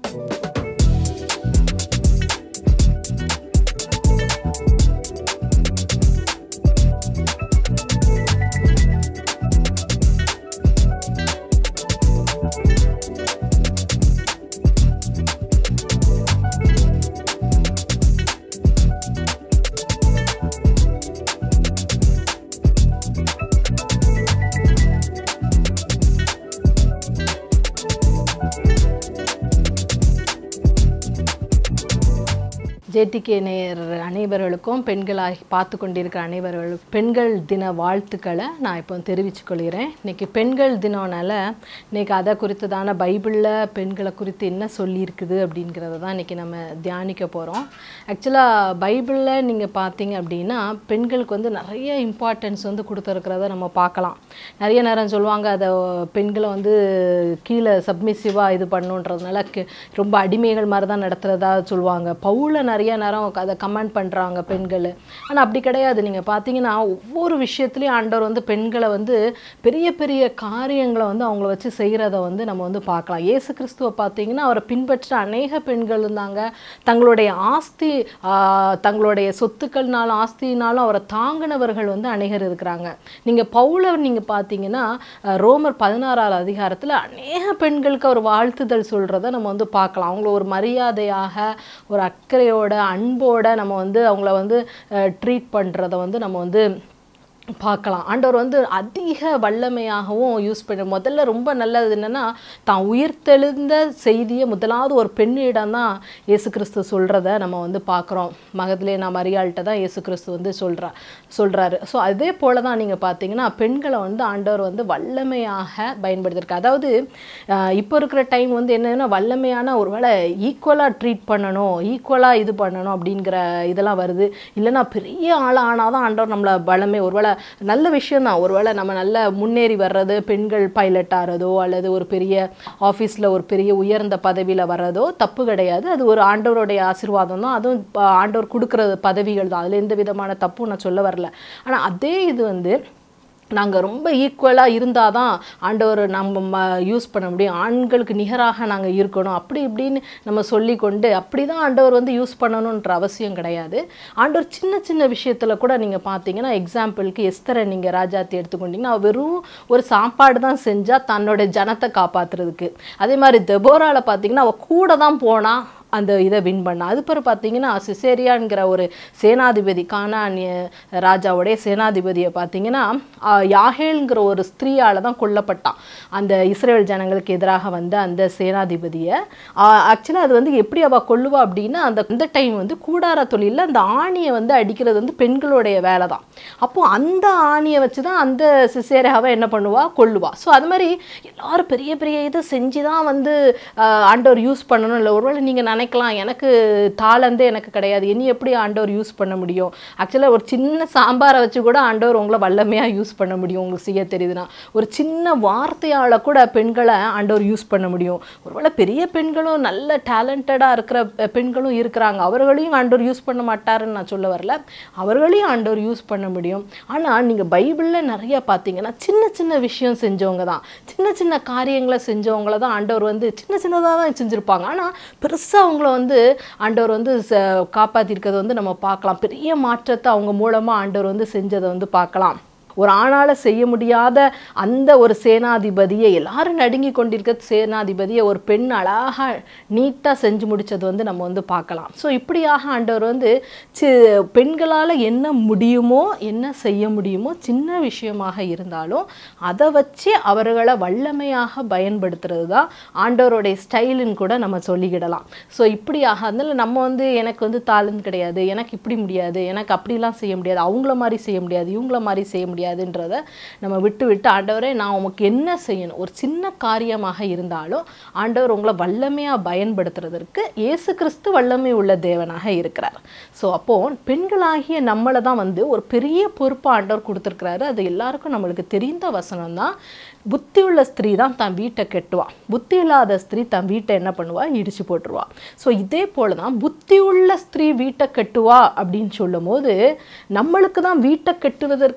JDK நேயர் அனைவர்களுக்கும் பெண்களாகி பார்த்து கொண்டிருக்கிற அனைவர்களுக்கும் பெண்கள் தின வாழ்த்துக்களை நான் இப்போ தெரிவித்துக் கொள்கிறேன் இன்னைக்கு பெண்கள் தினம்னால இன்னைக்கு அதை குறித்ததான பைபிளில் பெண்களை குறித்து என்ன சொல்லியிருக்குது அப்படிங்கிறத தான் இன்னைக்கு நம்ம தியானிக்க போகிறோம் ஆக்சுவலாக பைபிளில் நீங்கள் பார்த்தீங்க அப்படின்னா பெண்களுக்கு வந்து நிறைய இம்பார்ட்டன்ஸ் வந்து கொடுத்துருக்கிறத நம்ம பார்க்கலாம் நிறைய நேரம் சொல்லுவாங்க அதை பெண்களை வந்து கீழே சப்மிசிவாக இது பண்ணுன்றதுனால கி- ரொம்ப அடிமைகள் மாதிரி தான் நடத்துகிறதா சொல்லுவாங்க பவுல நிறைய நேரம் அதை கமெண்ட் பண்ணுறாங்க பெண்கள் ஆனால் அப்படி கிடையாது நீங்கள் பார்த்தீங்கன்னா ஒவ்வொரு விஷயத்துலையும் ஆண்டவர் வந்து பெண்களை வந்து பெரிய பெரிய காரியங்களை வந்து அவங்கள வச்சு செய்கிறத வந்து நம்ம வந்து பார்க்கலாம் இயேசு கிறிஸ்துவை பார்த்தீங்கன்னா அவரை பின்பற்ற அநேக பெண்கள் இருந்தாங்க தங்களுடைய ஆஸ்தி ஆஹ், தங்களுடைய சொத்துக்கள்னாலும் ஆஸ்தினாலும் அவரை தாங்கினவர்கள் வந்து அநேகர் இருக்கிறாங்க நீங்கள் பவுல நீங்கள் பார்த்தீங்கன்னா அஹ், ரோமர் பதினாறாவது அதிகாரத்தில் அநேக பெண்களுக்கு அவர் வாழ்த்துதல் சொல்கிறத நம்ம வந்து பார்க்கலாம் அவங்கள ஒரு மரியாதையாக ஒரு அக்கறையோட அன்போட நம்ம வந்து அவங்கள வந்து ட்ரீட் பண்ணுறத வந்து நம்ம வந்து பார்க்கலாம் ஆண்டவர் வந்து அதிக வல்லமையாகவும் யூஸ் பண்ண முதல்ல ரொம்ப நல்லது என்னன்னா தான் உயிர்த்தெழுந்த செய்தியை முதலாவது ஒரு பெண்ணிடம் தான் இயேசு கிறிஸ்து சொல்கிறத நம்ம வந்து பார்க்குறோம் மகத்திலே நான் மரியாள்கிட்ட தான் இயேசு கிறிஸ்து வந்து சொல்கிறா சொல்கிறாரு ஸோ அதே போல தான் நீங்கள் பார்த்தீங்கன்னா பெண்களை வந்து ஆண்டவர் வந்து வல்லமையாக பயன்படுத்தியிருக்கு அதாவது அஹ், இப்போ இருக்கிற டைம் வந்து என்னன்னா வல்லமையான ஒருவேளை ஈக்குவலாக ட்ரீட் பண்ணணும் ஈக்குவலாக இது பண்ணணும் அப்படிங்கிற இதெல்லாம் வருது இல்லைன்னா பெரிய ஆளாக ஆனால் தான் ஆண்டவர் நம்மளை வல்லமை ஒருவேளை நல்ல விஷயம்தான் ஒருவேளை நம்ம நல்ல முன்னேறி வர்றது பெண்கள் பைலட் ஆகிறதோ அல்லது ஒரு பெரிய ஆஃபீஸில் ஒரு பெரிய உயர்ந்த பதவியில் வர்றதோ தப்பு கிடையாது அது ஒரு ஆண்டவருடைய ஆசீர்வாதம் தான் அதுவும் இப்ப ஆண்டவர் கொடுக்குற பதவிகள் தான் அதில் எந்த விதமான தப்பும் நான் சொல்ல வரல ஆனால் அதே இது வந்து நாங்கள் ரொம்ப ஈக்குவலாக இருந்தால் தான் ஆண்டவர் நம்ம ம யூஸ் பண்ண முடியும் ஆண்களுக்கு நிகராக நாங்கள் இருக்கணும் அப்படி இப்படின்னு நம்ம சொல்லிக்கொண்டு அப்படி தான் ஆண்டவர் வந்து யூஸ் பண்ணணுன்ற அவசியம் கிடையாது ஆண்டவர் சின்ன சின்ன விஷயத்தில் கூட நீங்கள் பார்த்தீங்கன்னா எக்ஸாம்பிளுக்கு எஸ்தரை நீங்கள் ராஜாத்தி எடுத்துக்கொண்டீங்கன்னா அவ வெறும் ஒரு சாப்பாடு தான் செஞ்சால் தன்னோட ஜனத்தை காப்பாற்றுறதுக்கு அதே மாதிரி தெபோரால பார்த்தீங்கன்னா அவள் கூட தான் போனா அந்த இதை வின் பண்ணா அது பிறகு பார்த்தீங்கன்னா சிசேரியான்கிற ஒரு சேனாதிபதி கானானிய ராஜாவுடைய சேனாதிபதியை பார்த்தீங்கன்னா ஆஹ், யாகேல்ங்கிற ஒரு ஸ்திரீயால் தான் கொல்லப்பட்டான் அந்த இஸ்ரேல் ஜனங்களுக்கு எதிராக வந்த அந்த சேனாதிபதியை ஆக்சுவலாக அது வந்து எப்படி அவள் கொல்லுவா அப்படின்னா அந்த அந்த டைம் வந்து கூடார தொழிலில் அந்த ஆணியை வந்து அடிக்கிறது வந்து பெண்களுடைய வேலை தான் அப்போ அந்த ஆணியை வச்சு தான் அந்த சிசேரியாவை என்ன பண்ணுவா கொல்லுவா ஸோ அது மாதிரி எல்லாரும் பெரிய பெரிய இதை செஞ்சு தான் வந்து ஆஹ், ஆண்டவர் யூஸ் பண்ணணும் இல்லை ஒருவேளை நீங்கள் நினைக்கலாம் எனக்கு தாளந்தே எனக்கு கிடையாது இனி எப்படி ஆண்டவர் யூஸ் பண்ண முடியும் ஆக்சுவலாக ஒரு சின்ன சாம்பாரை வச்சு கூட ஆண்டவர் உங்களை வல்லமையாக யூஸ் பண்ண முடியும் உங்களுக்கு செய்ய தெரியுதுன்னா ஒரு சின்ன வார்த்தையால் கூட பெண்களை ஆண்டவர் யூஸ் பண்ண முடியும் ஒருவேளை பெரிய பெண்களும் நல்ல டேலண்டடாக இருக்கிற பெ- பெண்களும் இருக்கிறாங்க அவர்களையும் ஆண்டவர் யூஸ் பண்ண மாட்டாருன்னு நான் சொல்ல வரல அவர்களையும் ஆண்டவர் யூஸ் பண்ண முடியும் ஆனால் நீங்கள் பைபிளில் நிறைய பார்த்தீங்கன்னா சின்ன சின்ன விஷயம் செஞ்சவங்க தான் சின்ன சின்ன காரியங்களை செஞ்சவங்கள தான் ஆண்டவர் வந்து சின்ன சின்னதாக தான் செஞ்சுருப்பாங்க ஆனால் பெருசாக அவங்கள வந்து ஆண்டவர் வந்து ச- காப்பாத்திருக்கிறத வந்து நம்ம பார்க்கலாம் பெரிய மாற்றத்தை அவங்க மூலமாக ஆண்டவர் வந்து செஞ்சதை வந்து பார்க்கலாம் ஒரு ஆணால செய்ய முடியாத அந்த ஒரு சேனாதிபதியை எல்லாரும் நடுங்கி கொண்டிருக்க சேனாதிபதியை ஒரு பெண் அழகா நீட்டாக செஞ்சு முடிச்சது வந்து நம்ம வந்து பார்க்கலாம் ஸோ இப்படியாக ஆண்டவர் வந்து சி பெண்களால் என்ன முடியுமோ என்ன செய்ய முடியுமோ சின்ன விஷயமாக இருந்தாலும் அதை வச்சு அவர்களை வல்லமையாக பயன்படுத்துறது தான் ஆண்டவருடைய ஸ்டைலுன்னு கூட நம்ம சொல்லிக்கிடலாம் ஸோ இப்படியாக அதனால நம்ம வந்து எனக்கு வந்து தாளந்து கிடையாது எனக்கு இப்படி முடியாது எனக்கு அப்படிலாம் செய்ய முடியாது அவங்கள மாதிரி செய்ய முடியாது இவங்கள மாதிரி செய்ய முடியாதுன்றத நம்ம விட்டு விட்டு ஆண்டவரே நான் உமக்கு என்ன செய்யணும் ஒரு சின்ன காரியமாக இருந்தாலும் ஆண்டவர் உங்களை வல்லமையாக பயன்படுத்துறதற்கு இயேசு கிறிஸ்து வல்லமை உள்ள தேவனாக இருக்கிறார் ஸோ அப்போ பெண்களாகிய நம்மளை தான் வந்து ஒரு பெரிய பொறுப்பு ஆண்டவர் கொடுத்துருக்கிறாரு அது எல்லாருக்கும் நம்மளுக்கு தெரிந்த வசனம் தான் புத்தி உள்ள ஸ்திரீ தான் தன் வீட்டை கெட்டுவா புத்தி இல்லாத ஸ்திரீ தன் வீட்டை என்ன பண்ணுவா இடிச்சு போட்டுருவா ஸோ இதே போல தான் புத்தி உள்ள ஸ்திரீ வீட்டை கட்டுவா அப்படின்னு சொல்லும் போது நம்மளுக்கு தான் வீட்டை கட்டுவதற்கான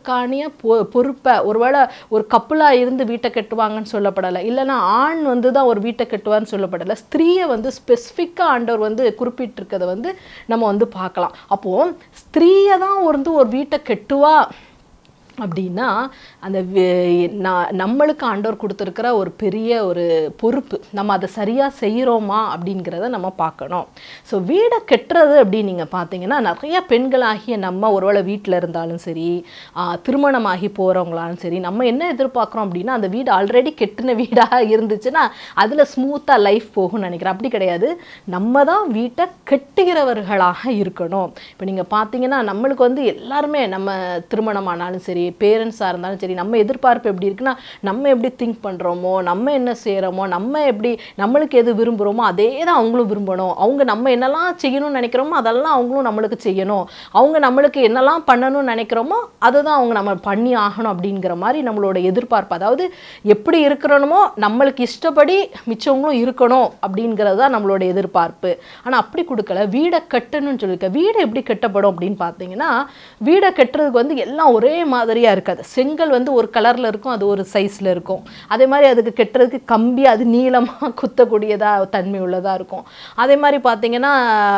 பொ பொறுப்பை ஒருவேளை ஒரு கப்பலாக இருந்து வீட்டை கட்டுவாங்கன்னு சொல்லப்படலை இல்லைன்னா ஆண் வந்து தான் ஒரு வீட்டை கட்டுவார்னு சொல்லப்படலை ஸ்திரீயை வந்து ஸ்பெசிஃபிக்காக ஆண்டவர் வந்து குறிப்பிட்டிருக்கதை வந்து நம்ம வந்து பார்க்கலாம் அப்போது ஸ்திரீயை தான் வந்து ஒரு வீட்டை கெட்டுவா அப்படின்னா அந்த வே- நா- நம்மளுக்கு ஆண்டவர் கொடுத்துருக்கிற ஒரு பெரிய ஒரு பொறுப்பு நம்ம அதை சரியாக செய்கிறோமா அப்படிங்கிறத நம்ம பார்க்கணும் ஸோ வீடை கெட்டுறது அப்படின்னு நீங்கள் பார்த்தீங்கன்னா நிறைய பெண்களாகிய நம்ம ஒருவேளை வீட்டில் இருந்தாலும் சரி ஆ, திருமணமாகி போகிறவங்களாலும் சரி நம்ம என்ன எதிர்பார்க்குறோம் அப்படின்னா அந்த வீடு ஆல்ரெடி கெட்டின வீடாக இருந்துச்சுன்னா அதில் ஸ்மூத்தாக லைஃப் போகும்னு நினைக்கிறேன் அப்படி கிடையாது நம்ம தான் வீட்டை கெட்டுகிறவர்களாக இருக்கணும் இப்போ நீங்கள் பார்த்தீங்கன்னா நம்மளுக்கு வந்து எல்லாருமே நம்ம திருமணமானாலும் சரி பேரண்ட்ஸாக இருந்தாலும் சரி நம்ம எதிர்பார்ப்பு எப்படி இருக்குன்னா நம்ம எப்படி திங்க் பண்ணுறோமோ நம்ம என்ன செய்கிறோமோ நம்ம எப்படி நம்மளுக்கு எது விரும்புகிறோமோ அதே தான் அவங்களும் விரும்பணும் அவங்க நம்ம என்னெல்லாம் செய்யணும்னு நினைக்கிறோமோ அதெல்லாம் அவங்களும் நம்மளுக்கு செய்யணும் அவங்க நம்மளுக்கு என்னெல்லாம் பண்ணணும்னு நினைக்கிறோமோ அதை தான் அவங்க நம்ம பண்ணி ஆகணும் அப்படிங்கிற மாதிரி நம்மளோட எதிர்பார்ப்பு அதாவது எப்படி இருக்கிறோமோ நம்மளுக்கு இஷ்டப்படி மிச்சவங்களும் இருக்கணும் அப்படிங்கிறது தான் நம்மளோட எதிர்பார்ப்பு ஆனால் அப்படி கொடுக்கல வீடை கட்டணும்னு சொல்லியிருக்க வீடு எப்படி கட்டப்படும் அப்படின்னு பார்த்தீங்கன்னா வீடை கட்டுறதுக்கு வந்து எல்லாம் ஒரே மாதிரியாக இருக்காது செங்கல் வந்து ஒரு கலரில் இருக்கும் அது ஒரு சைஸில் இருக்கும் அதே மாதிரி அதுக்கு கெட்டுறதுக்கு கம்பி அது நீளமாக குத்தக்கூடியதாக தன்மை உள்ளதாக இருக்கும் அதே மாதிரி பார்த்தீங்கன்னா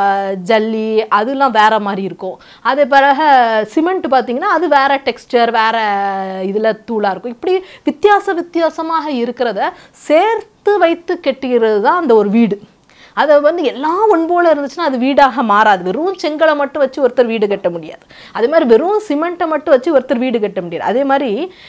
ஜல்லி அதெல்லாம் வேற மாதிரி இருக்கும் அதே பிறகு சிமெண்ட் பார்த்தீங்கன்னா அது வேற டெக்ஸ்டர் வேற இதில் தூளாக இருக்கும் இப்படி வித்தியாச வித்தியாசமாக இருக்கிறத சேர்த்து வைத்து கெட்டுகிறது தான் அந்த ஒரு வீடு அதை வந்து எல்லாம் ஒன் போல இருந்துச்சுன்னா அது வீடாக மாறாது வெறும் செங்கலை மட்டும் வச்சு ஒருத்தர் வீடு கட்ட முடியாது அதே மாதிரி வெறும் சிமெண்ட்டை மட்டும் வச்சு ஒருத்தர் வீடு கட்ட முடியாது அதே மாதிரி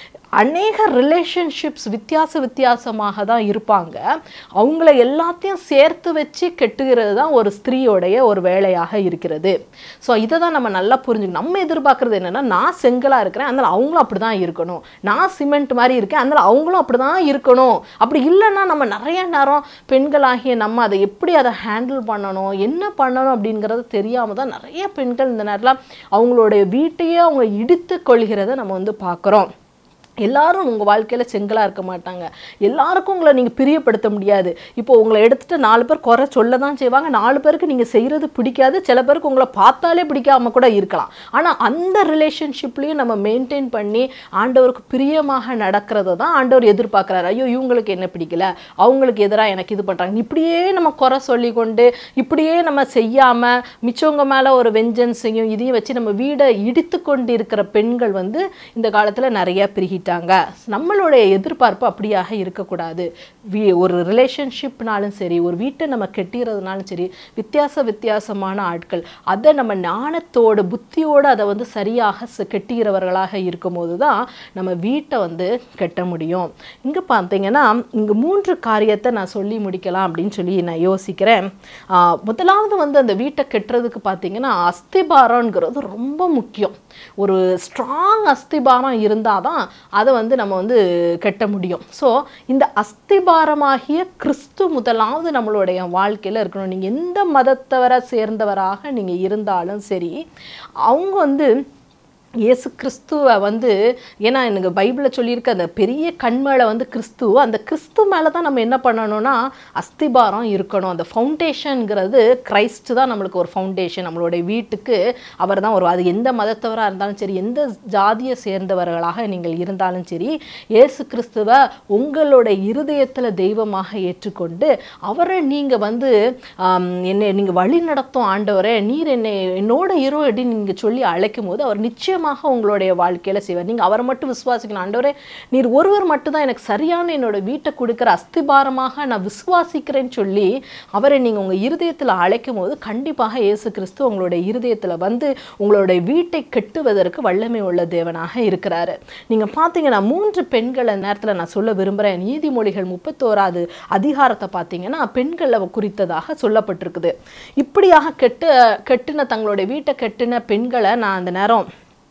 அநேக ரிலேஷன்ஷிப்ஸ் வித்தியாச வித்தியாசமாக தான் இருப்பாங்க அவங்கள எல்லாத்தையும் சேர்த்து வச்சு கெட்டுகிறது தான் ஒரு ஸ்திரீயோடைய ஒரு வேலையாக இருக்கிறது ஸோ இதை தான் நம்ம நல்லா புரிஞ்சுக்கணும் நம்ம எதிர்பார்க்குறது என்னென்னா நான் செங்கலாக இருக்கிறேன் அதனால் அவங்களும் அப்படி தான் இருக்கணும் நான் சிமெண்ட் மாதிரி இருக்கேன் அதனால் அவங்களும் அப்படி தான் இருக்கணும் அப்படி இல்லைன்னா நம்ம நிறைய நேரம் பெண்களாகிய நம்ம அதை எப்படி அதை ஹேண்டில் பண்ணணும் என்ன பண்ணணும் அப்படிங்கிறது தெரியாமல் தான் நிறைய பெண்கள் இந்த நேரத்தில் அவங்களுடைய வீட்டையே அவங்க இடித்து கொள்கிறத நம்ம வந்து பார்க்குறோம் எல்லாரும் உங்கள் வாழ்க்கையில் செங்கலாக இருக்க மாட்டாங்க எல்லாருக்கும் உங்களை நீங்கள் பிரியப்படுத்த முடியாது இப்போ உங்களை எடுத்துட்டு நாலு பேர் குறை சொல்ல தான் செய்வாங்க நாலு பேருக்கு நீங்கள் செய்கிறது பிடிக்காது சில பேருக்கு உங்களை பார்த்தாலே பிடிக்காம கூட இருக்கலாம் ஆனால் அந்த ரிலேஷன்ஷிப்லேயும் நம்ம மெயின்டைன் பண்ணி ஆண்டவருக்கு பிரியமாக நடக்கிறத தான் ஆண்டவர் எதிர்பார்க்குறாரு ஐயோ இவங்களுக்கு என்ன பிடிக்கல அவங்களுக்கு எதிராக எனக்கு இது பண்ணுறாங்க இப்படியே நம்ம குறை சொல்லி கொண்டு இப்படியே நம்ம செய்யாமல் மிச்சவங்க மேலே ஒரு வெஞ்சன்ஸையும் இதையும் வச்சு நம்ம வீடை இடித்து கொண்டு இருக்கிற பெண்கள் வந்து இந்த காலத்தில் நிறைய பெருகிட்டாங்க நம்மளுடைய எதிர்பார்ப்பு அப்படியாக இருக்கக்கூடாது வி ஒரு ரிலேஷன்ஷிப்னாலும் சரி ஒரு வீட்டை நம்ம கெட்டிறதுனாலும் சரி வித்தியாச வித்தியாசமான ஆட்கள் அதை நம்ம ஞானத்தோடு புத்தியோடு அதை வந்து சரியாக ச- கெட்டுகிறவர்களாக இருக்கும்போது தான் நம்ம வீட்டை வந்து கெட்ட முடியும் இங்கே பார்த்தீங்கன்னா இங்கே மூன்று காரியத்தை நான் சொல்லி முடிக்கலாம் அப்படின்னு சொல்லி நான் யோசிக்கிறேன் ஆ, முதலாவது வந்து அந்த வீட்டை கெட்டுறதுக்கு பார்த்தீங்கன்னா அஸ்திபாரங்கிறது ரொம்ப முக்கியம் ஒரு ஸ்ட்ராங் அஸ்திபாரம் இருந்தால் தான் அதை வந்து நம்ம வந்து கெட்ட முடியும் ஸோ இந்த அஸ்திபாரமாகிய கிறிஸ்து முதலாவது நம்மளுடைய வாழ்க்கையில் இருக்கணும் நீங்கள் எந்த மதத்தவரை சேர்ந்தவராக நீங்கள் இருந்தாலும் சரி அவங்க வந்து இயேசு கிறிஸ்துவை வந்து ஏன்னா எனக்கு பைபிளில் சொல்லியிருக்க அந்த பெரிய கண்மேளை வந்து கிறிஸ்து அந்த கிறிஸ்து மேலே தான் நம்ம என்ன பண்ணணும்னா அஸ்திபாரம் இருக்கணும் அந்த ஃபவுண்டேஷனுங்கிறது கிரைஸ்ட் தான் நம்மளுக்கு ஒரு ஃபவுண்டேஷன் நம்மளுடைய வீட்டுக்கு அவர் தான் ஒரு அது எந்த மதத்தவராக இருந்தாலும் சரி எந்த ஜாதியை சேர்ந்தவர்களாக நீங்கள் இருந்தாலும் சரி இயேசு கிறிஸ்துவை உங்களோட இருதயத்தில் தெய்வமாக ஏற்றுக்கொண்டு அவரை நீங்கள் வந்து ஆம், என்னை நீங்கள் வழி நடத்தும் ஆண்டவரே நீர் என்னை என்னோட இரு அப்படின்னு நீங்கள் சொல்லி அழைக்கும் போது அவர் நிச்சயமாக உங்களுடைய வாழ்க்கையில் செய்வார் நீங்கள் அவரை மட்டும் விசுவாசிக்கணும் ஆண்டவரே நீர் ஒருவர் மட்டும்தான் எனக்கு சரியான என்னோட வீட்டை கொடுக்குற அஸ்திபாரமாக நான் விசுவாசிக்கிறேன்னு சொல்லி அவரை நீங்கள் உங்கள் இருதயத்தில் அழைக்கும் போது கண்டிப்பாக இயேசு கிறிஸ்து உங்களுடைய இருதயத்தில் வந்து உங்களுடைய வீட்டை கெட்டுவதற்கு வல்லமை உள்ள தேவனாக இருக்கிறாரு நீங்கள் பார்த்தீங்கன்னா மூன்று பெண்களை நேரத்தில் நான் சொல்ல விரும்புகிறேன் நீதிமொழிகள் முப்பத்தோராது அதிகாரத்தை பார்த்தீங்கன்னா பெண்களை குறித்ததாக சொல்லப்பட்டிருக்குது இப்படியாக கெட்டு கெட்டின தங்களுடைய வீட்டை கெட்டின பெண்களை நான் அந்த நேரம்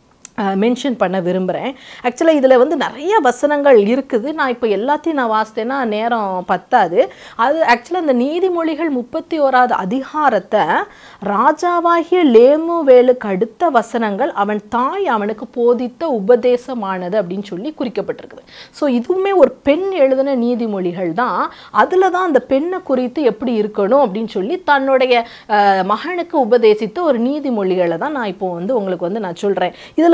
மென்ஷன் பண்ண விரும்புகிறேன் ஆக்சுவலாக இதில் வந்து நிறைய வசனங்கள் இருக்குது நான் இப்போ எல்லாத்தையும் நான் வாசித்தேன்னா நேரம் பத்தாது அது ஆக்சுவலாக இந்த நீதிமொழிகள் முப்பத்தி ஓராவது அதிகாரத்தை ராஜாவாகிய லேமுவேலுக்கு அடுத்த வசனங்கள் அவன் தாய் அவனுக்கு போதித்த உபதேசமானது அப்படின்னு சொல்லி குறிக்கப்பட்டிருக்குது ஸோ இதுவுமே ஒரு பெண் எழுதின நீதிமொழிகள் தான் அதில் தான் அந்த பெண்ணை குறித்து எப்படி இருக்கணும் அப்படின்னு சொல்லி தன்னுடைய அஹ், மகனுக்கு உபதேசித்த ஒரு நீதிமொழிகளை தான் நான் இப்போ வந்து உங்களுக்கு வந்து நான் சொல்கிறேன் இதில்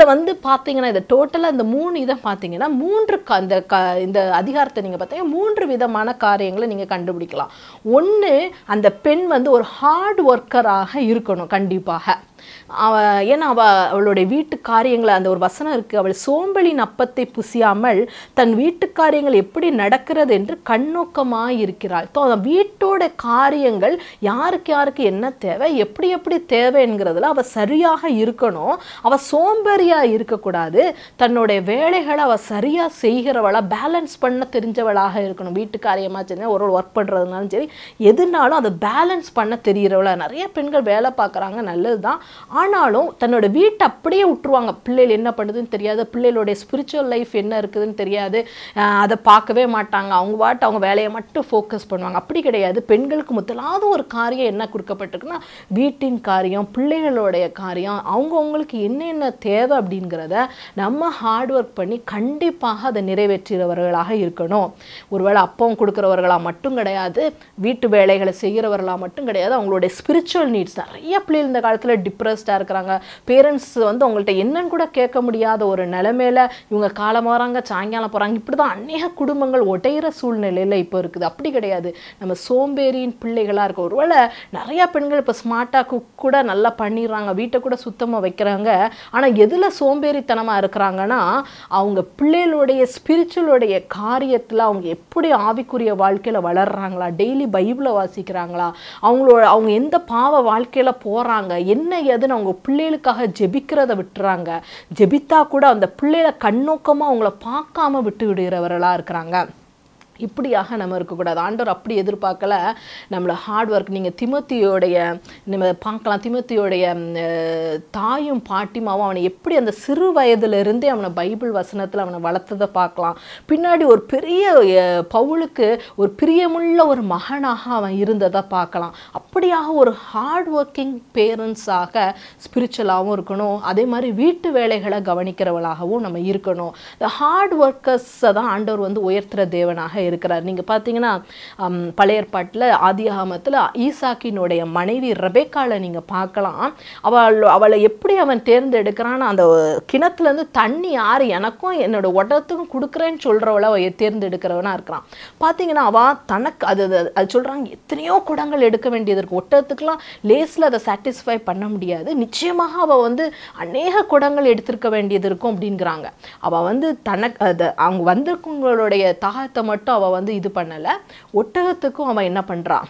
வந்து பார்த்தீங்கன்னா இதை டோட்டலாக இந்த மூணு இதை பார்த்தீங்கன்னா மூன்று க இந்த க இந்த அதிகாரத்தை நீங்கள் பார்த்தீங்கன்னா மூன்று விதமான காரியங்களை நீங்கள் கண்டுபிடிக்கலாம் ஒன்று அந்த பெண் வந்து ஒரு ஹார்ட் ஒர்க்கராக இருக்கணும் கண்டிப்பாக அவ ஏன்னா அவ அவளுடைய வீட்டு காரியங்களை அந்த ஒரு வசனம் இருக்கு அவள் சோம்பலின் அப்பத்தை புசியாமல் தன் வீட்டு காரியங்கள் எப்படி நடக்கிறது என்று கண்ணோக்கமாக இருக்கிறாள் ஸோ அந்த வீட்டோட காரியங்கள் யாருக்கு யாருக்கு என்ன தேவை எப்படி எப்படி தேவை என்கிறதுல அவ சரியாக இருக்கணும் அவ சோம்பேறியா இருக்கக்கூடாது தன்னுடைய வேலைகளை அவ சரியா செய்கிறவளா பேலன்ஸ் பண்ண தெரிஞ்சவளாக இருக்கணும் வீட்டு காரியமாக சரி ஒரு ஒர்க் பண்ணுறதுனாலும் சரி எதுனாலும் அதை பேலன்ஸ் பண்ண தெரிகிறவளா நிறைய பெண்கள் வேலை பார்க்குறாங்க நல்லது தான் ஆனாலும் தன்னோட வீட்டை அப்படியே விட்டுருவாங்க பிள்ளைகள் என்ன பண்ணுதுன்னு தெரியாது பிள்ளைகளுடைய ஸ்பிரிச்சுவல் லைஃப் என்ன இருக்குதுன்னு தெரியாது ஆஹ் அதை பார்க்கவே மாட்டாங்க அவங்க பாட்டு அவங்க வேலையை மட்டும் ஃபோக்கஸ் பண்ணுவாங்க அப்படி கிடையாது பெண்களுக்கு முதலாவது ஒரு காரியம் என்ன கொடுக்கப்பட்டிருக்குன்னா வீட்டின் காரியம் பிள்ளைகளுடைய காரியம் அவங்கவுங்களுக்கு என்னென்ன தேவை அப்படிங்கிறத நம்ம ஹார்ட் ஒர்க் பண்ணி கண்டிப்பாக அதை நிறைவேற்றுகிறவர்களாக இருக்கணும் ஒருவேளை அப்பம் கொடுக்குறவர்களாக மட்டும் கிடையாது வீட்டு வேலைகளை செய்கிறவர்களாக மட்டும் கிடையாது அவங்களுடைய ஸ்பிரிச்சுவல் நீட்ஸ் நிறைய பிள்ளைகள் இந்த காலத்தில் டிப்ரெஸ்டாக இருக்கிறாங்க பேரண்ட்ஸ் வந்து அவங்கள்ட்ட என்னன்னு கூட கேட்க முடியாத ஒரு நிலைமையில இவங்க காலம் வராங்க சாயங்காலம் போகிறாங்க இப்படி தான் அநேக குடும்பங்கள் ஒட்டையிற சூழ்நிலையில் இப்போ இருக்குது அப்படி கிடையாது நம்ம சோம்பேறியின் பிள்ளைகளாக இருக்க ஒருவேளை நிறையா பெண்கள் இப்போ ஸ்மார்ட்டாக குக் கூட நல்லா பண்ணிடுறாங்க வீட்டை கூட சுத்தமாக வைக்கிறாங்க ஆனால் எதில் சோம்பேறித்தனமாக இருக்கிறாங்கன்னா அவங்க பிள்ளைகளுடைய ஸ்பிரிச்சுவலுடைய காரியத்தில் அவங்க எப்படி ஆவிக்குரிய வாழ்க்கையில் வளர்றாங்களா டெய்லி பைபிளை வாசிக்கிறாங்களா அவங்களோட அவங்க எந்த பாவ வாழ்க்கையில் போகிறாங்க என்ன ஏதுன்னு அவங்க பிள்ளைகளுக்காக ஜெபிக்கிறத விட்டுறாங்க ஜெபித்தா கூட அந்த பிள்ளைகளை கண்ணோக்கமாக அவங்கள பார்க்காம விட்டு விடுகிறவர்களாக இருக்கிறாங்க இப்படியாக நம்ம இருக்கக்கூடாது ஆண்டவர் அப்படி எதிர்பார்க்கல நம்மளை ஹார்ட் ஒர்க் நீங்கள் திமுத்தியோடைய நம்ம பார்க்கலாம் திமுத்தியோடைய ம், அஹ், தாயும் பாட்டிமாவும் அவனை எப்படி அந்த சிறு வயதிலிருந்தே அவனை பைபிள் வசனத்தில் அவனை வளர்த்ததை பார்க்கலாம் பின்னாடி ஒரு பெரிய அஹ், பவுலுக்கு ஒரு பிரியமுள்ள ஒரு மகனாக அவன் இருந்ததை பார்க்கலாம் அப்படியாக ஒரு ஹார்ட் ஒர்க்கிங் பேரண்ட்ஸாக ஸ்பிரிச்சுவலாகவும் இருக்கணும் அதே மாதிரி வீட்டு வேலைகளை கவனிக்கிறவளாகவும் நம்ம இருக்கணும் இந்த ஹார்ட் ஒர்க்கர்ஸை தான் ஆண்டவர் வந்து உயர்த்துற தேவனாக இருக்கிறார் நீங்கள் பார்த்தீங்கன்னா ஹம், பழைய ஏற்பாட்டில் ஆதியாகமத்தில் ஈசாக்கினுடைய மனைவி ரெபேக்கால நீங்கள் பார்க்கலாம் அவள் அவளை எப்படி அவன் தேர்ந்தெடுக்கிறான்னு அந்த கிணத்துலேருந்து தண்ணி யார் எனக்கும் என்னோட உடத்துக்கும் கொடுக்குறேன்னு சொல்கிறவளை அவ தேர்ந்தெடுக்கிறவனா இருக்கிறான் பார்த்தீங்கன்னா அவள் தனக்கு அது அது- அது சொல்கிறாங்க எத்தனையோ குடங்கள் எடுக்க வேண்டியது இருக்கும் ஒட்டத்துக்குலாம் லேஸில் அதை சாட்டிஸ்ஃபை பண்ண முடியாது நிச்சயமாக அவள் வந்து அநேக குடங்கள் எடுத்திருக்க வேண்டியது இருக்கும் அப்படிங்கிறாங்க அவள் வந்து தனக்கு அது அவங்க வந்திருக்கவங்களுடைய தாகத்தை மட்டும் அவள் வந்து இது பண்ணலை ஒட்டகத்துக்கும் அவன் என்ன பண்ணுறான்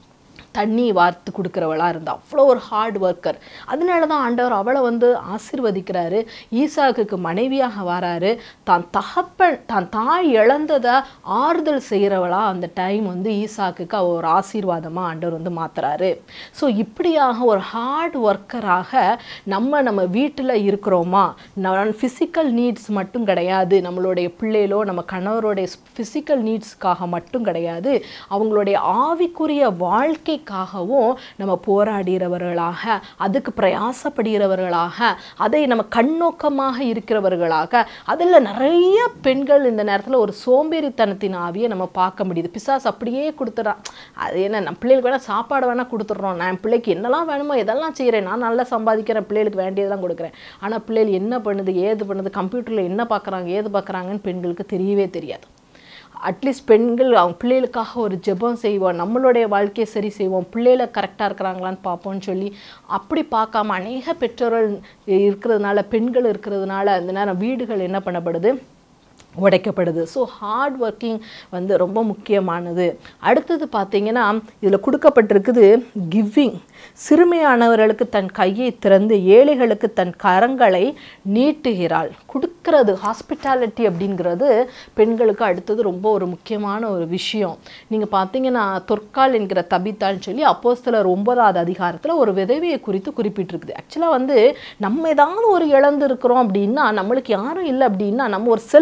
தண்ணி வார்த்து கொடுக்குறவளா இருந்தா அவ்வளோ ஒரு ஹார்ட் ஒர்க்கர் அதனால தான் ஆண்டவர் அவளை வந்து ஆசீர்வதிக்கிறாரு ஈசாக்குக்கு மனைவியாக வராரு தான் தகப்பன் தான் தாய் இழந்ததை ஆறுதல் செய்கிறவளா அந்த டைம் வந்து ஈசாக்குக்கு அவ ஒரு ஆசீர்வாதமாக ஆண்டவர் வந்து மாத்துறாரு ஸோ இப்படியாக ஒரு ஹார்ட் ஒர்க்கராக நம்ம நம்ம வீட்டில் இருக்கிறோமா நான் ஃபிசிக்கல் நீட்ஸ் மட்டும் கிடையாது நம்மளுடைய பிள்ளைகளோ நம்ம கணவருடைய ஃபிசிக்கல் நீட்ஸ்க்காக மட்டும் கிடையாது அவங்களுடைய ஆவிக்குரிய வாழ்க்கைக்காகவும் நம்ம போராடுகிறவர்களாக அதுக்கு பிரயாசப்படுகிறவர்களாக அதை நம்ம கண்ணோக்கமாக இருக்கிறவர்களாக அதில் நிறைய பெண்கள் இந்த நேரத்தில் ஒரு சோம்பேறித்தனத்தின் ஆவியை நம்ம பார்க்க முடியுது பிசாஸ் அப்படியே கொடுத்துறான் அது என்ன நம்ம பிள்ளைகளுக்கு வேணால் சாப்பாடு வேணால் கொடுத்துட்றோம் நான் என் பிள்ளைக்கு என்னெல்லாம் வேணுமோ எதெல்லாம் செய்கிறேன் நான் நல்லா சம்பாதிக்கிறேன் பிள்ளைகளுக்கு வேண்டியதெல்லாம் கொடுக்குறேன் ஆனால் பிள்ளைகள் என்ன பண்ணுது ஏது பண்ணுது கம்ப்யூட்டரில் என்ன பார்க்குறாங்க ஏது பார்க்குறாங்கன்னு பெண்களுக்கு தெரியவே தெரியாது அட்லீஸ்ட் பெண்கள் அவங்க பிள்ளைகளுக்காக ஒரு ஜெபம் செய்வோம் நம்மளுடைய வாழ்க்கையை சரி செய்வோம் பிள்ளைகளை கரெக்டாக இருக்கிறாங்களான்னு பார்ப்போம்னு சொல்லி அப்படி பார்க்காம அநேக பெற்றோர்கள் இருக்கிறதுனால பெண்கள் இருக்கிறதுனால அந்த நேரம் வீடுகள் என்ன பண்ணப்படுது உடைக்கப்படுது ஸோ ஹார்ட் ஒர்க்கிங் வந்து ரொம்ப முக்கியமானது அடுத்தது பார்த்தீங்கன்னா இதில் கொடுக்கப்பட்டிருக்குது கிவிங் சிறுமையானவர்களுக்கு தன் கையை திறந்து ஏழைகளுக்கு தன் கரங்களை நீட்டுகிறாள் கொடுக்கறது ஹாஸ்பிட்டாலிட்டி அப்படிங்கிறது பெண்களுக்கு அடுத்தது ரொம்ப ஒரு முக்கியமான ஒரு விஷயம் நீங்கள் பார்த்தீங்கன்னா தொற்கால் என்கிற தபித்தாள்னு சொல்லி அப்போஸ்தலர் ஒன்பதாவது அதிகாரத்தில் ஒரு விதவையை குறித்து குறிப்பிட்டிருக்குது ஆக்சுவலாக வந்து நம்ம ஏதாவது ஒரு இழந்து இருக்கிறோம் அப்படின்னா நம்மளுக்கு யாரும் இல்லை அப்படின்னா நம்ம ஒரு செல்ஃப் பிட்டியில்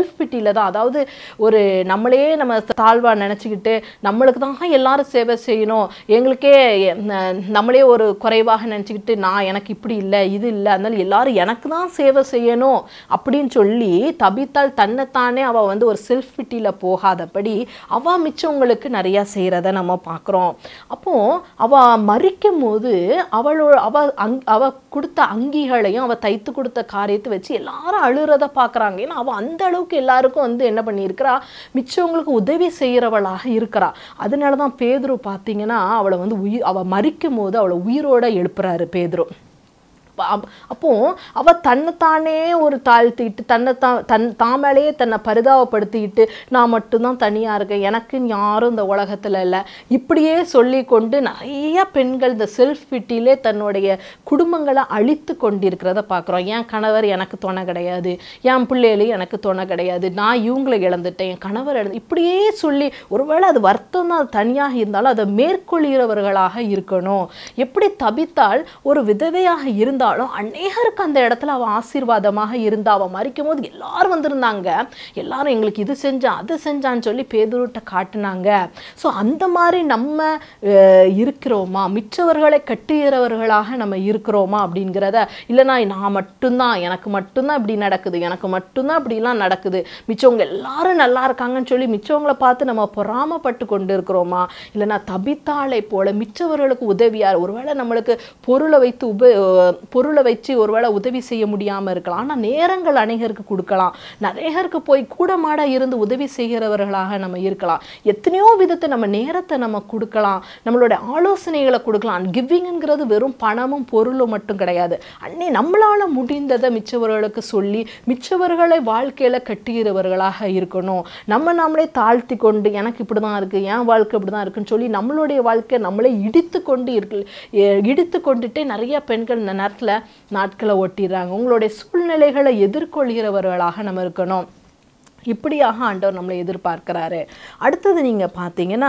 பாணியில் தான் அதாவது ஒரு நம்மளே நம்ம தாழ்வாக நினச்சிக்கிட்டு நம்மளுக்கு தான் எல்லாரும் சேவை செய்யணும் எங்களுக்கே ந- நம்மளே ஒரு குறைவாக நினச்சிக்கிட்டு நான் எனக்கு இப்படி இல்லை இது இல்லை அதனால எல்லாரும் எனக்கு தான் சேவை செய்யணும் அப்படின்னு சொல்லி தபித்தால் தன்னைத்தானே அவள் வந்து ஒரு செல்ஃப் பிட்டியில் போகாதபடி அவள் மிச்சவங்களுக்கு நிறையா செய்கிறத நம்ம பார்க்குறோம் அப்போ அவள் மறிக்கும் போது அவளோட அவ அங் அவ கொடுத்த அங்கிகளையும் அவள் தைத்து கொடுத்த காரியத்தை வச்சு எல்லாரும் அழுறத பார்க்குறாங்க ஏன்னா அவள் அந்த அளவுக்கு எல்லாருக்கும் வந்து என்ன பண்ணியிருக்கிறா மிச்சவங்களுக்கு உதவி செய்கிறவளாக இருக்கிறா அதனால தான் பேதுரு பார்த்தீங்கன்னா அவளை வந்து உயிர் அவள் மறிக்கும் போது அவளை உயிரோட எழுப்புறாரு பேதுரு அப்ப- அப்ப- அப்போ அவ தன்னைத்தானே ஒரு தாழ்த்திட்டு தன்னை தான் தன் தாமேலேயே தன்னை பரிதாபப்படுத்திக்கிட்டு நான் மட்டும்தான் தனியாக இருக்கேன் எனக்கு யாரும் இந்த உலகத்தில் இல்லை இப்படியே சொல்லி கொண்டு நிறைய பெண்கள் இந்த செல்ஃப் பிட்டிலே தன்னுடைய குடும்பங்களை அழித்து கொண்டிருக்கிறத பார்க்குறோம் என் கணவர் எனக்கு துணை கிடையாது என் பிள்ளைகளையும் எனக்கு துணை கிடையாது நான் இவங்களை இழந்துட்டேன் என் கணவர் இழந்து இப்படியே சொல்லி ஒருவேளை அது வருத்தம் தான் அது தனியாக இருந்தாலும் அதை மேற்கொள்கிறவர்களாக இருக்கணும் எப்படி தபித்தால் ஒரு விதவையாக இருந்தாலும் அநேகருக்கு அந்த இடத்துல அவள் ஆசீர்வாதமாக இருந்தா அவள் மறிக்கும் போது எல்லாரும் வந்திருந்தாங்க எல்லாரும் எங்களுக்கு இது செஞ்சான் அது செஞ்சான்னு சொல்லி பேதுருட்ட காட்டுனாங்க ஸோ அந்த மாதிரி நம்ம அஹ், இருக்கிறோமா மிச்சவர்களை கட்டுகிறவர்களாக நம்ம இருக்கிறோமா அப்படிங்கிறத இல்லைனா நான் மட்டும்தான் எனக்கு மட்டும்தான் இப்படி நடக்குது எனக்கு மட்டும்தான் இப்படிலாம் நடக்குது மிச்சவங்க எல்லாரும் நல்லா இருக்காங்கன்னு சொல்லி மிச்சவங்களை பார்த்து நம்ம பொறாமப்பட்டு கொண்டு இருக்கிறோமா இல்லைனா தபித்தாளை போல மிச்சவர்களுக்கு உதவியார் ஒருவேளை நம்மளுக்கு பொருளை வைத்து உப அஹ் பொருளை வச்சு ஒருவேளை உதவி செய்ய முடியாமல் இருக்கலாம் ஆனால் நேரங்கள் அநேகருக்கு கொடுக்கலாம் நிறையருக்கு போய் கூடமாட இருந்து உதவி செய்கிறவர்களாக நம்ம இருக்கலாம் எத்தனையோ விதத்தை நம்ம நேரத்தை நம்ம கொடுக்கலாம் நம்மளோட ஆலோசனைகளை கொடுக்கலாம் கிவிங்கிறது வெறும் பணமும் பொருளும் மட்டும் கிடையாது அன்னே நம்மளால முடிந்ததை மிச்சவர்களுக்கு சொல்லி மிச்சவர்களை வாழ்க்கையில கட்டுகிறவர்களாக இருக்கணும் நம்ம நம்மளே தாழ்த்தி கொண்டு எனக்கு இப்படி தான் இருக்குது என் வாழ்க்கை இப்படி தான் இருக்குன்னு சொல்லி நம்மளுடைய வாழ்க்கை நம்மளே இடித்து கொண்டு இருக்கு எ- இடித்து கொண்டுட்டே நிறைய பெண்கள் இந்த நேரத்தில் நாட்களை ஓட்டிடுறாங்க உங்களுடைய சூழ்நிலைகளை எதிர்கொள்கிறவர்களாக நம்ம இருக்கணும் இப்படியாக ஆண்டவர் நம்மளை எதிர்பார்க்கிறாரு அடுத்தது நீங்கள் பார்த்தீங்கன்னா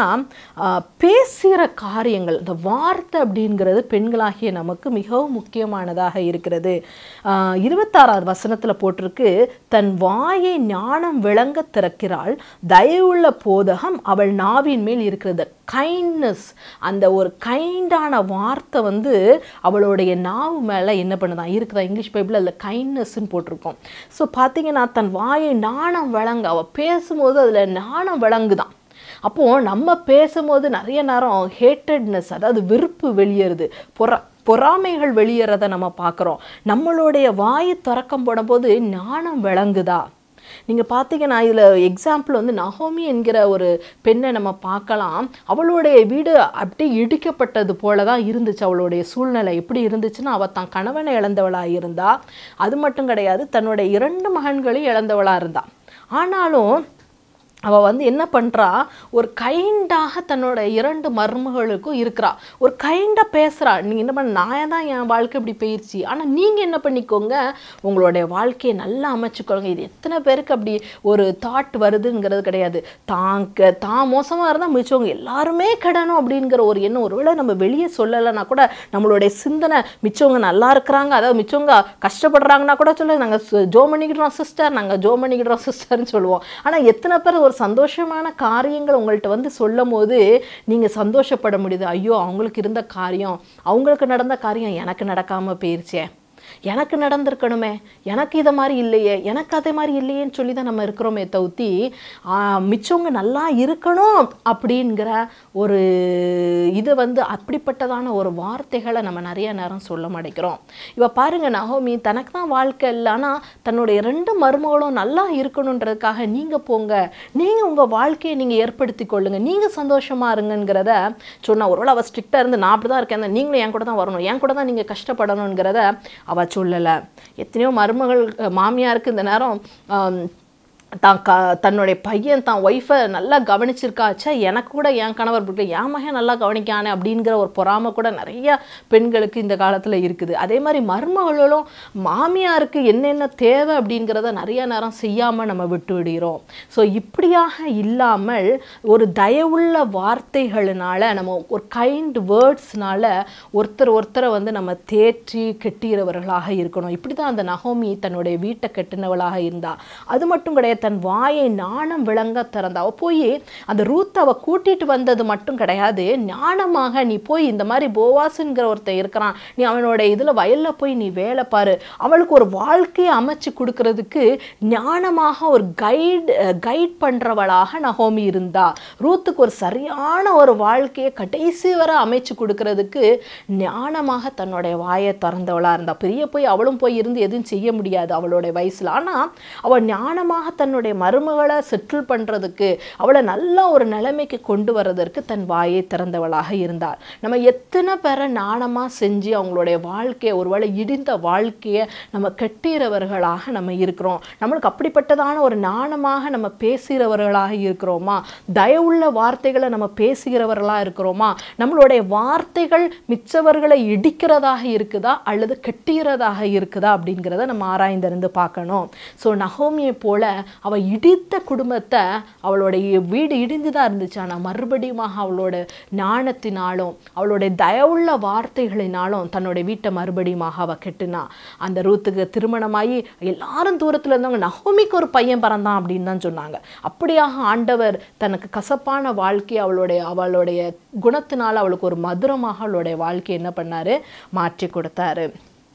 பேசுகிற காரியங்கள் இந்த வார்த்தை அப்படிங்கிறது பெண்களாகிய நமக்கு மிகவும் முக்கியமானதாக இருக்கிறது ஆஹ் இருபத்தாறாவது வசனத்தில் போட்டிருக்கு தன் வாயை ஞானம் விளங்க திறக்கிறாள் தயவுள்ள போதகம் அவள் நாவின் மேல் இருக்கிறது கைண்ட்னஸ் அந்த ஒரு கைண்டான வார்த்தை வந்து அவளுடைய நாவு மேலே என்ன பண்ணுதான் இருக்குதா இங்கிலீஷ் பைபிளில் அதில் கைண்ட்னஸ்ன்னு போட்டிருக்கோம் ஸோ பார்த்தீங்கன்னா தன் வாயை நாணம் விளங்க அவள் பேசும்போது அதில் நாணம் விளங்குதான் அப்போது நம்ம பேசும்போது நிறைய நேரம் ஹேட்டட்னஸ் அதாவது வெறுப்பு வெளியேறுது பொறா பொறாமைகள் வெளியேறதை நம்ம பார்க்குறோம் நம்மளுடைய வாயை திறக்கம் போடும்போது ஞானம் விளங்குதா நீங்கள் பார்த்தீங்கன்னா இதில் எக்ஸாம்பிள் வந்து நகோமி என்கிற ஒரு பெண்ணை நம்ம பார்க்கலாம் அவளுடைய வீடு அப்படியே இடிக்கப்பட்டது போல தான் இருந்துச்சு அவளுடைய சூழ்நிலை எப்படி இருந்துச்சுன்னா அவள் தான் கணவனை இழந்தவளாக இருந்தா அது மட்டும் கிடையாது தன்னுடைய இரண்டு மகன்களையும் இழந்தவளாக இருந்தா ஆனாலும் அவள் வந்து என்ன பண்ணுறா ஒரு கைண்டாக தன்னோட இரண்டு மருமகளுக்கும் இருக்கிறா ஒரு கைண்டாக பேசுகிறா நீங்கள் என்ன பண்ண நான் தான் என் வாழ்க்கை இப்படி போயிடுச்சு ஆனால் நீங்கள் என்ன பண்ணிக்கோங்க உங்களுடைய வாழ்க்கையை நல்லா அமைச்சுக்கோங்க இது எத்தனை பேருக்கு அப்படி ஒரு தாட் வருதுங்கிறது கிடையாது தான் க- தான் மோசமாக இருந்தால் மிச்சவங்க எல்லாருமே கிடணும் அப்படிங்கிற ஒரு எண்ணம் ஒருவேளை நம்ம வெளியே சொல்லலைன்னா கூட நம்மளுடைய சிந்தனை மிச்சவங்க நல்லா இருக்கிறாங்க அதாவது மிச்சவங்க கஷ்டப்படுறாங்கன்னா கூட சொல்ல நாங்கள் ஜோ பண்ணிக்கிடுறோம் சிஸ்டர் நாங்கள் ஜோ பண்ணிக்கிடுறோம் சிஸ்டர்னு சொல்லுவோம் ஆனால் எத்தனை பேர் ஒரு சந்தோஷமான காரியங்கள் உங்கள்கிட்ட வந்து சொல்லும் போது நீங்கள் சந்தோஷப்பட முடியுது ஐயோ அவங்களுக்கு இருந்த காரியம் அவங்களுக்கு நடந்த காரியம் எனக்கு நடக்காமல் போயிருச்சே எனக்கு நடந்திருக்கணுமே எனக்கு இதை மாதிரி இல்லையே எனக்கு அதே மாதிரி இல்லையேன்னு சொல்லி தான் நம்ம இருக்கிறோமே தவிர்த்தி ஆஹ், மிச்சவங்க நல்லா இருக்கணும் அப்படிங்கிற ஒரு இது வந்து அப்படிப்பட்டதான ஒரு வார்த்தைகளை நம்ம நிறைய நேரம் சொல்ல மாட்டேங்கிறோம் இவ பாருங்க நகோமி தனக்கு தான் வாழ்க்கை இல்லை ஆனால் தன்னுடைய ரெண்டு மருமகளும் நல்லா இருக்கணுன்றதுக்காக நீங்கள் போங்க நீங்கள் உங்கள் வாழ்க்கையை நீங்கள் ஏற்படுத்தி கொள்ளுங்க நீங்கள் சந்தோஷமா இருங்கங்கிறத சொன்னா ஒருவேளை அவள் ஸ்ட்ரிக்டாக இருந்து நான் அப்படி தான் இருக்கேன் நீங்களும் என் கூட தான் வரணும் என் கூட தான் நீங்கள் கஷ்டப்படணுங்கிறத அவ சொல்லலை எத்தனையோ மருமகள் அஹ், மாமியாருக்கு இந்த நேரம் ஆம், தான் க தன்னுடைய பையன் தான் ஒய்ஃபை நல்லா கவனிச்சிருக்கா ச்சே எனக்கு கூட என் கணவர் பிடிக்கல என் மகன் நல்லா கவனிக்கானே அப்படிங்கிற ஒரு பொறாமை கூட நிறைய பெண்களுக்கு இந்த காலத்தில் இருக்குது அதே மாதிரி மருமகளும் மாமியாருக்கு என்னென்ன தேவை அப்படிங்கிறத நிறைய நேரம் செய்யாமல் நம்ம விட்டு விடுகிறோம் ஸோ இப்படியாக இல்லாமல் ஒரு தயவுள்ள வார்த்தைகளினால நம்ம ஒரு கைண்ட் வேர்ட்ஸ்னால ஒருத்தர் ஒருத்தரை வந்து நம்ம தேற்றி கெட்டுகிறவர்களாக இருக்கணும் இப்படி தான் அந்த நகோமி தன்னுடைய வீட்டை கட்டினவளாக இருந்தா அது மட்டும் கிடையாது தன் வாயை நாணம் விளங்க திறந்தா அவ போய் அந்த ரூத் அவ கூட்டிட்டு வந்தது மட்டும் கிடையாது ஞானமாக நீ போய் இந்த மாதிரி போவாசுங்கிற ஒருத்தன் இருக்கிறான் நீ அவனோட இதில் வயலில் போய் நீ வேலை பாரு அவளுக்கு ஒரு வாழ்க்கையை அமைச்சு கொடுக்கறதுக்கு ஞானமாக ஒரு கைடு கைட் பண்ணுறவளாக நகோமி இருந்தா ரூத்துக்கு ஒரு சரியான ஒரு வாழ்க்கையை கடைசி வரை அமைச்சு கொடுக்கறதுக்கு ஞானமாக தன்னுடைய வாயை திறந்தவளாக இருந்தா பெரிய போய் அவளும் போய் இருந்து எதுவும் செய்ய முடியாது அவளுடைய வயசில் ஆனால் அவள் ஞானமாக தன்னுடைய மருமகளை செட்டில் பண்ணுறதுக்கு அவளை நல்ல ஒரு நிலைமைக்கு கொண்டு வர்றதற்கு தன் வாயை திறந்தவளாக இருந்தாள் நம்ம எத்தனை பேரை ஞானமாக செஞ்சு அவங்களுடைய வாழ்க்கையை ஒருவேளை இடிந்த வாழ்க்கையை நம்ம கட்டுகிறவர்களாக நம்ம இருக்கிறோம் நம்மளுக்கு அப்படிப்பட்டதான ஒரு ஞானமாக நம்ம பேசுகிறவர்களாக இருக்கிறோமா தயவுள்ள வார்த்தைகளை நம்ம பேசுகிறவர்களாக இருக்கிறோமா நம்மளுடைய வார்த்தைகள் மிச்சவர்களை இடிக்கிறதாக இருக்குதா அல்லது கட்டுகிறதாக இருக்குதா அப்படிங்கிறத நம்ம ஆராய்ந்திருந்து பார்க்கணும் ஸோ நகோமியை போல அவள் இடித்த குடும்பத்தை அவளுடைய வீடு இடிந்து தான் இருந்துச்சு ஆனால் மறுபடியும் அவளோட ஞானத்தினாலும் அவளுடைய தயவுள்ள வார்த்தைகளினாலும் தன்னுடைய வீட்டை மறுபடியும் அவள் கெட்டுனா அந்த ரூத்துக்கு திருமணமாகி எல்லாரும் தூரத்தில் இருந்தவங்க நகோமிக்கு ஒரு பையன் பிறந்தான் அப்படின்னு தான் சொன்னாங்க அப்படியாக ஆண்டவர் தனக்கு கசப்பான வாழ்க்கை அவளுடைய அவளுடைய குணத்தினால் அவளுக்கு ஒரு மதுரமாக அவளுடைய வாழ்க்கை என்ன பண்ணாரு மாற்றி கொடுத்தாரு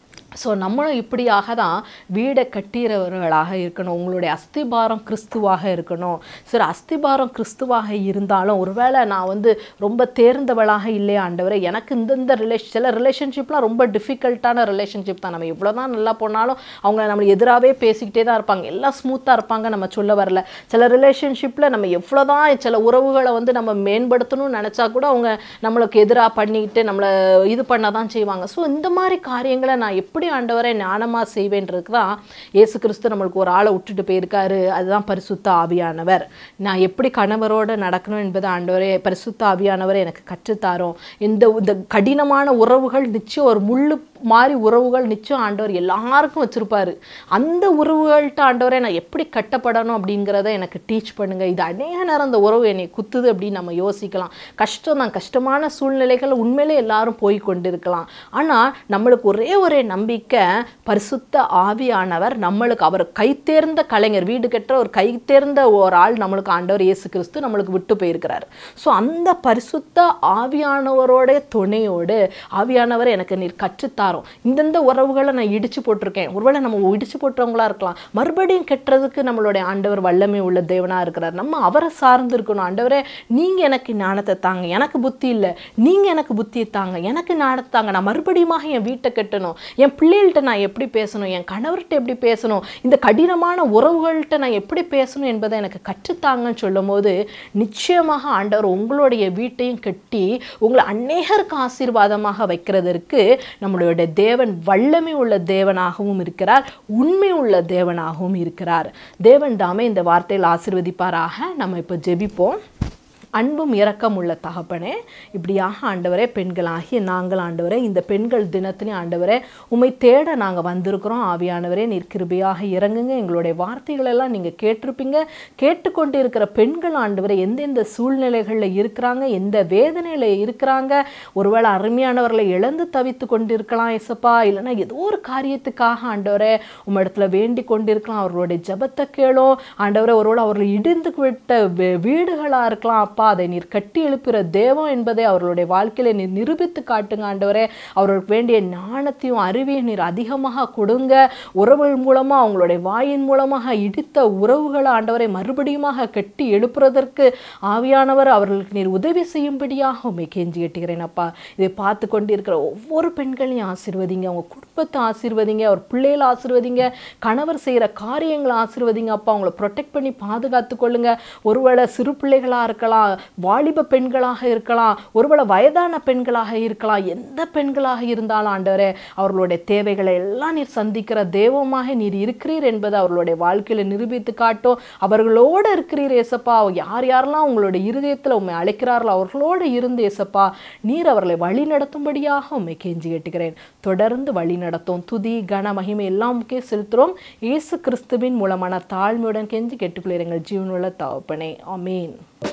ஸோ நம்மளும் இப்படியாக தான் வீடை கட்டிறவர்களாக இருக்கணும் உங்களுடைய அஸ்திபாரம் கிறிஸ்துவாக இருக்கணும் சரி அஸ்திபாரம் கிறிஸ்துவாக இருந்தாலும் ஒருவேளை நான் வந்து ரொம்ப தேர்ந்தவளாக இல்லையா ஆண்டவரே எனக்கு இந்தந்த ரிலேஷன் சில ரிலேஷன்ஷிப்லாம் ரொம்ப டிஃபிகல்ட்டான ரிலேஷன்ஷிப் தான் நம்ம எவ்வளோ தான் நல்லா போனாலும் அவங்க நம்மளை எதிராகவே பேசிக்கிட்டே தான் இருப்பாங்க எல்லாம் ஸ்மூத்தாக இருப்பாங்க நம்ம சொல்ல வரல சில ரிலேஷன்ஷிப்பில் நம்ம எவ்வளோ தான் சில உறவுகளை வந்து நம்ம மேம்படுத்தணும்னு நினச்சா கூட அவங்க நம்மளுக்கு எதிராக பண்ணிக்கிட்டு நம்மளை இது பண்ண தான் செய்வாங்க ஸோ இந்த மாதிரி காரியங்களை நான் எப்படி ஆண்டவரை ஞானமாக செய்வேன்றதுக்கு தான் இயேசு கிறிஸ்து நம்மளுக்கு ஒரு ஆளை விட்டுட்டு போயிருக்காரு அதுதான் பரிசுத்த ஆவியானவர் நான் எப்படி கணவரோடு நடக்கணும் என்பதை ஆண்டவரே பரிசுத்த ஆவியானவர் எனக்கு கற்றுத்தாரோம் இந்த இந்த கடினமான உறவுகள் நிச்சயம் ஒரு முள்ளு மாதிரி உறவுகள் நிச்சயம் ஆண்டவர் எல்லாருக்கும் வச்சுருப்பாரு அந்த உறவுகள்கிட்ட ஆண்டவரை நான் எப்படி கட்டப்படணும் அப்படிங்கிறத எனக்கு டீச் பண்ணுங்க இது அநேக நேரம் அந்த உறவு என்னை குத்துது அப்படின்னு நம்ம யோசிக்கலாம் கஷ்டம் தான் கஷ்டமான சூழ்நிலைகள் உண்மையிலே எல்லாரும் போய் கொண்டிருக்கலாம் ஆனால் நம்மளுக்கு ஒரே ஒரே நம்பிக்கை பரிசுத்த ஆவியானவர் நம்மளுக்கு அவர் கைத்தேர்ந்த கலைஞர் வீடு கட்டுற ஒரு கைத்தேர்ந்த ஒரு ஆள் நம்மளுக்கு ஆண்டவர் இயேசு கிறிஸ்து நம்மளுக்கு விட்டு போயிருக்கிறார் ஸோ அந்த பரிசுத்த ஆவியானவரோட துணையோடு ஆவியானவர் எனக்கு நீர் கற்றுத்தாரோம் இந்தந்த உறவுகளை நான் இடிச்சு போட்டிருக்கேன் ஒருவேளை நம்ம இடிச்சு போட்டவங்களா இருக்கலாம் மறுபடியும் கெட்டுறதுக்கு நம்மளுடைய ஆண்டவர் வல்லமை உள்ள தேவனாக இருக்கிறார் நம்ம அவரை சார்ந்து இருக்கணும் ஆண்டவரே நீங்கள் எனக்கு ஞானத்தை தாங்க எனக்கு புத்தி இல்லை நீங்கள் எனக்கு புத்தியை தாங்க எனக்கு ஞானத்தை தாங்க நான் மறுபடியுமாக என் வீட்டை கட்டணும் என் பிள்ளைகள்கிட்ட நான் எப்படி பேசணும் என் கணவர்கிட்ட எப்படி பேசணும் இந்த கடினமான உறவுகள்கிட்ட நான் எப்படி பேசணும் என்பதை எனக்கு கற்றுத்தாங்கன்னு சொல்லும் போது நிச்சயமாக ஆண்டவர் உங்களுடைய வீட்டையும் கட்டி உங்களை அநேகருக்கு ஆசீர்வாதமாக வைக்கிறதற்கு நம்மளுடைய தேவன் வல்லமை உள்ள தேவனாகவும் இருக்கிறார் உண்மை உள்ள தேவனாகவும் இருக்கிறார் தேவன் தாமே இந்த வார்த்தையில் ஆசீர்வதிப்பாராக நம்ம இப்போ ஜெபிப்போம் அன்பும் இரக்கம் உள்ள தகப்பனே இப்படியாக ஆண்டவரே பெண்களாகிய நாங்கள் ஆண்டவரே இந்த பெண்கள் தினத்திலையும் ஆண்டவரே உம்மை தேட நாங்கள் வந்திருக்கிறோம் ஆவியானவரே நீர் கிருபையாக இறங்குங்க எங்களுடைய வார்த்தைகளெல்லாம் நீங்கள் கேட்டிருப்பீங்க கேட்டுக்கொண்டு இருக்கிற பெண்கள் ஆண்டவரே எந்தெந்த சூழ்நிலைகளில் இருக்கிறாங்க எந்த வேதனையில் இருக்கிறாங்க ஒருவேளை அருமையானவர்களை இழந்து தவித்து கொண்டிருக்கலாம் எசப்பா இல்லைன்னா ஏதோ ஒரு காரியத்துக்காக ஆண்டவரே உம்மிடத்துல வேண்டி கொண்டிருக்கலாம் அவர்களுடைய ஜெபத்தை கேளும் ஆண்டவரே ஒருவேளை அவர்கள் இடிந்து விட்ட வீ- வீடுகளா இருக்கலாம் அப்பா அதை நீர் கட்டி எழுப்புகிற தேவம் என்பதை அவர்களுடைய வாழ்க்கையில நீர் நிரூபித்து காட்டுங்க ஆண்டவரே அவர்களுக்கு வேண்டிய ஞானத்தையும் அறிவையும் நீர் அதிகமாக கொடுங்க உறவுகள் மூலமா அவங்களுடைய வாயின் மூலமாக இடித்த உறவுகளை ஆண்டவரை மறுபடியுமாக கட்டி எழுப்புறதற்கு ஆவியானவர் அவர்களுக்கு நீர் உதவி செய்யும்படியாக உண்மை கெஞ்சி கேட்டுகிறேன் அப்பா இதை பார்த்து கொண்டு இருக்கிற ஒவ்வொரு பெண்களையும் ஆசீர்வதிங்க அவங்க குடும்பத்தை ஆசீர்வதிங்க அவர் பிள்ளைகளை ஆசீர்வதிங்க கணவர் செய்கிற காரியங்களை ஆசீர்வதிங்க அப்பா அவங்கள ப்ரொடெக்ட் பண்ணி பாதுகாத்து கொள்ளுங்க ஒருவேளை சிறு பிள்ளைகளாக இருக்கலாம் வாலிப பெண்களாக இருக்கலாம் ஒருவேளை வயதான பெண்களாக இருக்கலாம் எந்த பெண்களாக இருந்தாலும் ஆண்டவரே அவர்களுடைய தேவைகளை எல்லாம் நீர் சந்திக்கிற தெய்வமாக நீர் இருக்கிறீர் என்பதை அவர்களுடைய வாழ்க்கையில நிரூபித்து காட்டும் அவர்களோடு இருக்கிறீர் ஏசப்பா யார் யாரெல்லாம் உங்களுடைய இருதயத்தில் உண்மை அழைக்கிறார்களோ அவர்களோடு இருந்து ஏசப்பா நீர் அவர்களை வழி நடத்தும்படியாக உண்மை கெஞ்சி கேட்டுக்கிறேன் தொடர்ந்து வழி நடத்தும் துதி கன மகிமை எல்லாம் முக்கிய செலுத்துகிறோம் இயேசு கிறிஸ்துவின் மூலமான தாழ்மையுடன் கெஞ்சி கேட்டுக்கொள்கிறேன் எங்கள் ஜீவனுள்ள தகப்பனே ஆமீன்